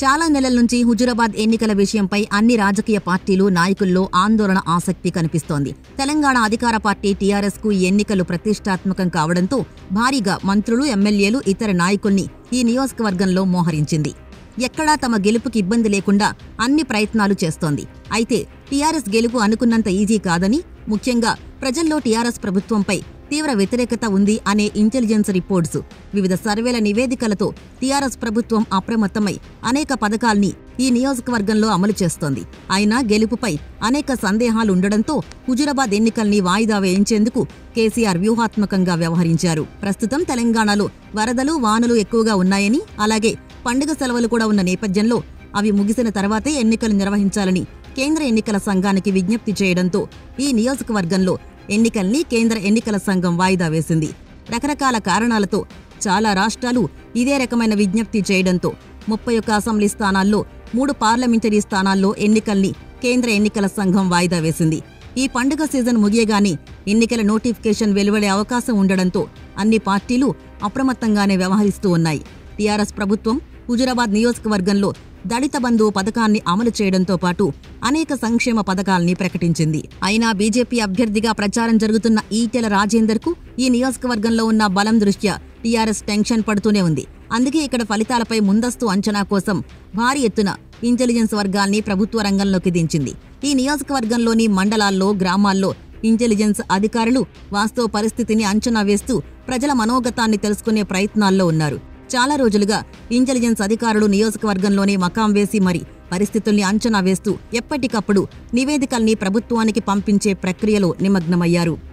చాలా నెలల నుంచి హుజురాబాద్ ఎన్నికల విషయంపై అన్ని రాజకీయ పార్టీలు నాయకుల్లో ఆందోళన ఆసక్తి కనిపిస్తోంది తెలంగాణ అధికార పార్టీ టీఆర్ఎస్ కు ఈ ఎన్నికలు ప్రతిష్టాత్మకం కావడంతో భారీగా మంత్రులు ఎమ్మెల్యేలు ఇతర నాయకుల్ని ఈ నియోజకవర్గంలో మోహరించింది ఎక్కడా తమ గెలుపుకి ఇబ్బంది లేకుండా అన్ని ప్రయత్నాలు చేస్తోంది అయితే టీఆర్ఎస్ గెలుపు అనుకున్నంత ఈజీ కాదని ముఖ్యంగా ప్రజల్లో టీఆర్ఎస్ ప్రభుత్వంపై తీవ్ర వ్యతిరేకత ఉంది అనే ఇంటెలిజెన్స్ రిపోర్ట్స్ వివిధ సర్వేల నివేదికలతో టీఆర్ఎస్ ప్రభుత్వం అప్రమత్తమై అనేక పథకాల్ని ఈ నియోజకవర్గంలో అమలు చేస్తోంది అయినా గెలుపుపై అనేక సందేహాలు ఉండడంతో హుజురాబాద్ ఎన్నికల్ని వాయిదా వేయించేందుకు కేసీఆర్ వ్యూహాత్మకంగా వ్యవహరించారు ప్రస్తుతం తెలంగాణలో వరదలు వానలు ఎక్కువగా ఉన్నాయని అలాగే పండుగ సెలవులు కూడా ఉన్న నేపథ్యంలో అవి ముగిసిన తర్వాతే ఎన్నికలు నిర్వహించాలని కేంద్ర ఎన్నికల సంఘానికి విజ్ఞప్తి చేయడంతో ఈ నియోజకవర్గంలో ఎన్నికల్ని కేంద్ర ఎన్నికల సంఘం వాయిదా వేసింది రకరకాల కారణాలతో చాలా రాష్ట్రాలు ఇదే రకమైన విజ్ఞప్తి చేయడంతో ముప్పై ఒక్క అసెంబ్లీ స్థానాల్లో మూడు పార్లమెంటరీ స్థానాల్లో ఎన్నికల్ని కేంద్ర ఎన్నికల సంఘం వాయిదా వేసింది ఈ పండుగ సీజన్ ముగియగానే ఎన్నికల నోటిఫికేషన్ వెలువడే అవకాశం ఉండడంతో అన్ని పార్టీలు అప్రమత్తంగానే వ్యవహరిస్తూ ఉన్నాయి టీఆర్ఎస్ ప్రభుత్వం హుజురాబాద్ నియోజకవర్గంలో దళిత బంధు పథకాన్ని అమలు చేయడంతో పాటు అనేక సంక్షేమ పథకాల్ని ప్రకటించింది అయినా బీజేపీ అభ్యర్థిగా ప్రచారం జరుగుతున్న ఈటెల రాజేందర్ కు ఈ నియోజకవర్గంలో ఉన్న బలం దృష్ట్యా టీఆర్ఎస్ టెన్షన్ పడుతూనే ఉంది అందుకే ఇక్కడ ఫలితాలపై ముందస్తు అంచనా కోసం భారీ ఎత్తున ఇంటెలిజెన్స్ వర్గాల్ని ప్రభుత్వ రంగంలోకి దించింది ఈ నియోజకవర్గంలోని మండలాల్లో గ్రామాల్లో ఇంటెలిజెన్స్ అధికారులు వాస్తవ పరిస్థితిని అంచనా వేస్తూ ప్రజల మనోగతాన్ని తెలుసుకునే ప్రయత్నాల్లో ఉన్నారు చాలా రోజులుగా ఇంటెలిజెన్స్ అధికారులు నియోజకవర్గంలోనే మకాం వేసి మరి పరిస్థితుల్ని అంచనా వేస్తూ ఎప్పటికప్పుడు నివేదికల్ని ప్రభుత్వానికి పంపించే ప్రక్రియలో నిమగ్నమయ్యారు